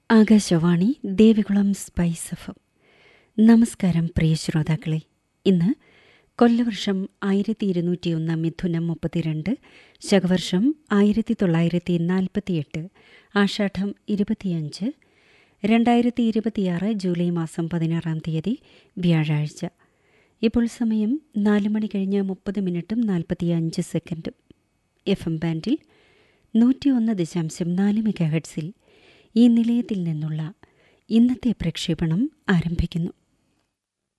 Akashvani Devikulam spice F നമസ്കാരം പ്രിയ ശ്രോതാക്കളെ ഇന്ന് കൊല്ലവർഷം ആയിരത്തി ഇരുന്നൂറ്റിയൊന്ന് മിഥുനം മുപ്പത്തിരണ്ട് ശകവർഷം ആയിരത്തി തൊള്ളായിരത്തി നാൽപ്പത്തിയെട്ട് ആഷാഢം ഇരുപത്തിയഞ്ച് രണ്ടായിരത്തി ഇരുപത്തിയാറ് ജൂലൈ മാസം പതിനാറാം തീയതി വ്യാഴാഴ്ച ഇപ്പോൾ സമയം നാല് മണി കഴിഞ്ഞ് മുപ്പത് മിനിറ്റും നാൽപ്പത്തിയഞ്ച് സെക്കൻഡും എഫ് എം ബാൻഡിൽ നൂറ്റിയൊന്ന് ദശാംശം നാല് മെഗാഹെഡ്സിൽ ഈ നിലയത്തിൽ നിന്നുള്ള ഇന്നത്തെ പ്രക്ഷേപണം ആരംഭിക്കുന്നു